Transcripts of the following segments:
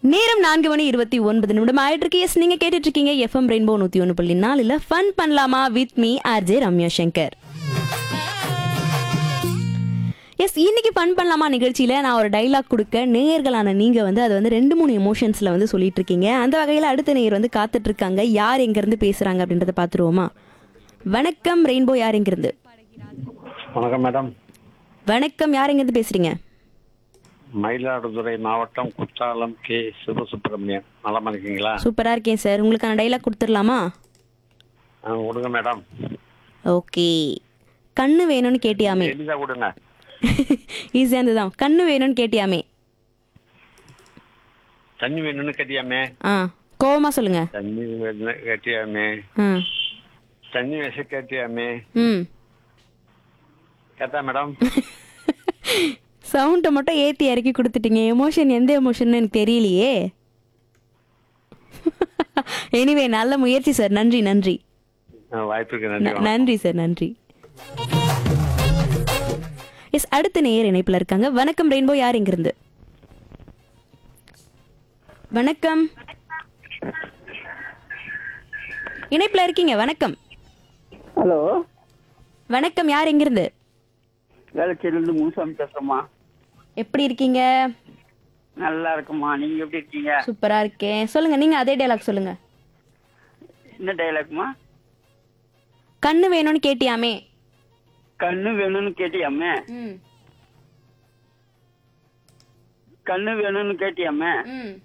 நேரம் நான்கு மணி இருபத்தி ஒன்பது நிமிடம் ஆயிட்டு இருக்கு எஸ் நீங்க கேட்டுட்டு இருக்கீங்க எஃப்எம் ரெயின்போ நூத்தி ஒன்று புள்ளி நாலுல ஃபன் பண்ணலாமா with me RJ Ramya Shankar yes இன்னைக்கு ஃபன் பண்ணலாமா நிகழ்ச்சியில நான் ஒரு டைலாக் கொடுக்க நேயர்களான நீங்க வந்து அது வந்து ரெண்டு மூணு எமோஷன்ஸ்ல வந்து சொல்லிட்டு இருக்கீங்க அந்த வகையில அடுத்த நேயர் வந்து காத்துட்டு இருக்காங்க யார் எங்க இருந்து பேசுறாங்க அப்படின்றத பாத்துருவோமா வணக்கம் ரெயின்போ யார் எங்க இருந்து வணக்கம் மேடம் வணக்கம் யார் எங்க இருந்து பேசுறீங்க மயிலாடுதுறை மாவட்டம் குற்றாலம் கே சிவசுப்பிரமணியன் நலமா இருக்கீங்களா சூப்பரா இருக்கேன் சார் உங்களுக்கான டைலாக் கொடுத்துடலாமா ஆ, கொடுங்க மேடம் ஓகே கண்ணு வேணும்னு கேட்டியாமே எளிதா கொடுங்க ஈஸியாக இருந்துதான் கண்ணு வேணும்னு கேட்டியாமே தண்ணி வேணும்னு கேட்டியாமே ஆ கோவமா சொல்லுங்க தண்ணி வேணும்னு கேட்டியாமே ஆ தண்ணி வச கேட்டியாமே ம் கேட்டா மேடம் சவுண்டை மட்டும் ஏற்றி இறக்கி கொடுத்துட்டீங்க எமோஷன் எந்த எமோஷன் எனக்கு தெரியலையே எனிவே நல்ல முயற்சி சார் நன்றி நன்றி ஆ, வாய்ப்புக்கு நன்றி ந- நன்றி சார் நன்றி எஸ் அடுத்த நேயர் இணைப்புல இருக்காங்க வணக்கம் ரெயின்போ யார் இங்கிருந்து வணக்கம் இணைப்புல இருக்கீங்க வணக்கம் ஹலோ வணக்கம் யார் எங்கிருந்து வேளச்சேரியிலிருந்து முனுசாமி பேசுறேம்மா எப்படி இருக்கீங்க நல்லா இருக்குமா நீங்க எப்படி இருக்கீங்க சூப்பரா இருக்கேன் சொல்லுங்க நீங்க அதே டைலாக் சொல்லுங்க என்ன டைலாக்மா கண்ணு வேணும்னு கேட்டியாமே கண்ணு வேணும்னு கேட்டியாமே ம் கண்ணு வேணும்னு கேட்டியாமே ம்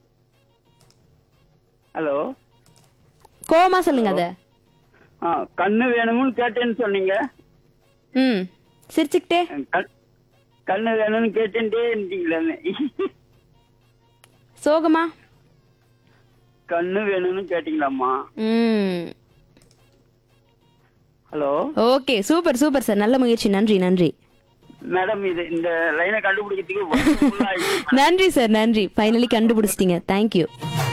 ஹலோ கோவமா சொல்லுங்க அத ஆ கண்ணு வேணும்னு கேட்டேன்னு சொன்னீங்க ம் சிரிச்சுக்கிட்டே கண்- கண்ணு வேணும்னு கேட்டேன்ட்டே இருந்தீங்களே சோகமா கண்ணு வேணும்னு கேட்டீங்களாம்மா ம் hello okay super super sir நல்ல முயற்சி நன்றி நன்றி மேடம் இது இந்த லைனை கண்டுபிடிக்கிறதுக்கு வருஷம் full ஆயிடுச்சு. நன்றி சார் நன்றி ஃபைனலி கண்டுபிடிச்சிட்டீங்க தேங்க்யூ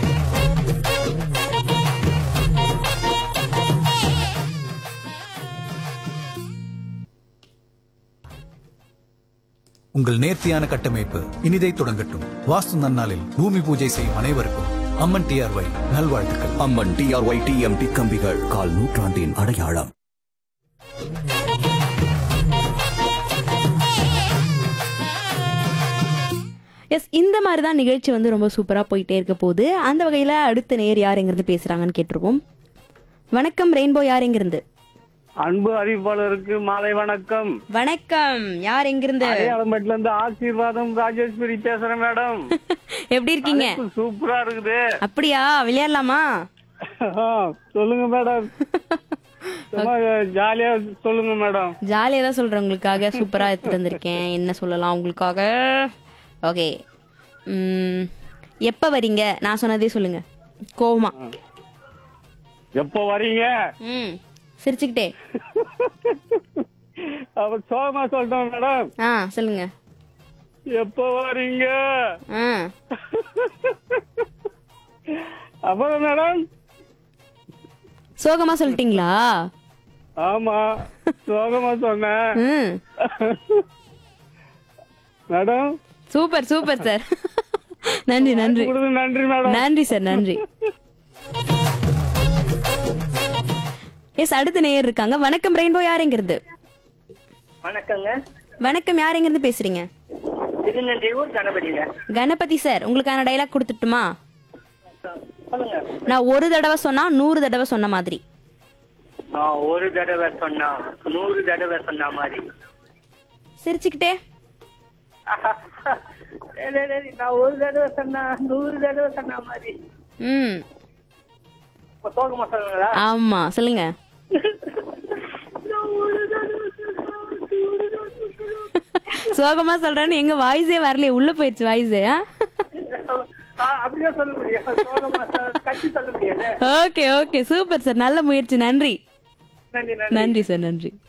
உங்கள் நேர்த்தியான கட்டமைப்பு இனிதை தொடங்கட்டும் வாஸ்து நன்னாளில் பூமி பூஜை செய்யும் அனைவருக்கும் அம்மன் டிஆர்ஒய் நல்வாழ்த்துக்கள் அம்மன் டிஆர்ஒய் டிஎம்டி கம்பிகள் கால் நூற்றாண்டின் அடையாளம் எஸ் இந்த மாதிரி தான் நிகழ்ச்சி வந்து ரொம்ப சூப்பராக போயிட்டே இருக்க போகுது அந்த வகையில் அடுத்த நேர் யார் எங்கிருந்து பேசுகிறாங்கன்னு கேட்டிருப்போம் வணக்கம் ரெயின்போ யார் எங்கிருந்து அன்பு அறிவிப்பாளருக்கு மாலை வணக்கம் வணக்கம் யார் எங்கிருந்து அடையாளம்பேட்டில இருந்து ஆசீர்வாதம் ராஜேஸ்வரி பேசுறேன் மேடம் எப்படி இருக்கீங்க சூப்பரா இருக்குது அப்படியா விளையாடலாமா ஆ, சொல்லுங்க மேடம் சும்மா ஜாலியா சொல்லுங்க மேடம் ஜாலியாக தான் சொல்கிறேன் உங்களுக்காக சூப்பராக எடுத்துட்டு வந்திருக்கேன் என்ன சொல்லலாம் உங்களுக்காக ஓகே எப்போ வரீங்க நான் சொன்னதே சொல்லுங்க கோவமா எப்போ வரீங்க ம் சிரிச்சுக்கிட்டே அப்ப சோகமா சொல்றேன் மேடம் ஆ சொல்லுங்க எப்போ வரீங்க ஆ அப்புறம் மேடம் சோகமா சொல்லிட்டீங்களா ஆமா சோகமா சொன்னேன் ம் மேடம் சூப்பர் சூப்பர் சார் நன்றி நன்றி கொடுங்க நன்றி மேடம் நன்றி சார் நன்றி எஸ் அடுத்த நேயர் இருக்காங்க வணக்கம் ரெயின்போ யார் எங்கிருந்து வணக்கங்க வணக்கம் யார் எங்கிருந்து பேசுறீங்க திருநெல்வேலூர் கணபதிங்க கணபதி சார் உங்களுக்கான டைலாக் கொடுத்துட்டுமா சொல்லுங்க நான் ஒரு தடவை சொன்னா நூறு தடவை சொன்ன மாதிரி நான் ஒரு தடவை சொன்னா நூறு தடவை சொன்ன மாதிரி சிரிச்சுக்கிட்டே டேய், டேய், டேய், நான் ஒரு தடவை சொன்னா நூறு தடவை சொன்ன மாதிரி ம் இப்ப சோகமா சொல்லுங்களா ஆமா சொல்லுங்க சோகமா சொல்றேன்னு எங்க வாய்ஸே வரலையே உள்ள போயிடுச்சு வாய்ஸே ஆ, அப்படியே சொல்ல முடியும் சோகமா சொ- கட்டி சொல்ல முடியாது ஓகே ஓகே சூப்பர் சார் நல்ல முயற்சி நன்றி நன்றி நன்றி நன்றி சார் நன்றி